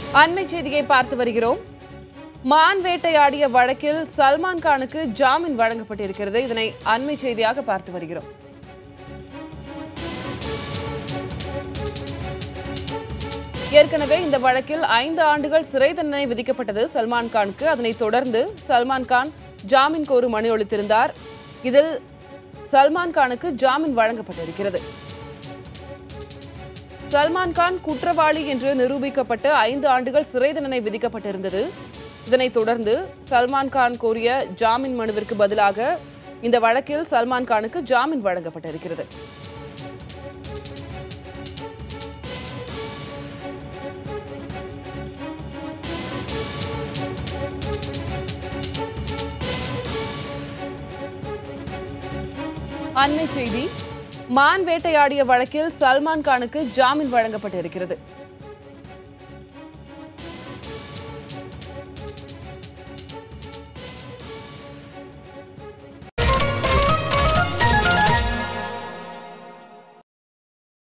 அண்மை செய்தியை பார்த்து வருகிறோம் மான் வேட்டையாடிய வழக்கில் சல்மான் கானுக்கு ஜாமீன் வழங்கப்பட்டிருக்கிறது இதனை அண்மை செய்தியாக பார்த்து வருகிறோம் ஏற்கனவே இந்த வழக்கில் ஐந்து ஆண்டுகள் சிறை தண்டனை விதிக்கப்பட்டது சல்மான் கானுக்கு அதனைத் தொடர்ந்து சல்மான் கான் ஜாமீன் கோரும் மனு அளித்திருந்தார் இதில் சல்மான் கானுக்கு ஜாமீன் வழங்கப்பட்டிருக்கிறது சல்மான் கான் குற்றவாளி என்று நிரூபிக்கப்பட்டு ஐந்து ஆண்டுகள் சிறை தண்டனை விதிக்கப்பட்டிருந்தது இதனைத் தொடர்ந்து சல்மான் கான் கோரிய ஜாமீன் மனுவிற்கு பதிலாக இந்த வழக்கில் சல்மான் கானுக்கு ஜாமீன் வழங்கப்பட்டிருக்கிறது அண்மை செய்தி மான் வேட்டையாடிய வழக்கில் சல்மான் கானுக்கு ஜாமீன் வழங்கப்பட்டிருக்கிறது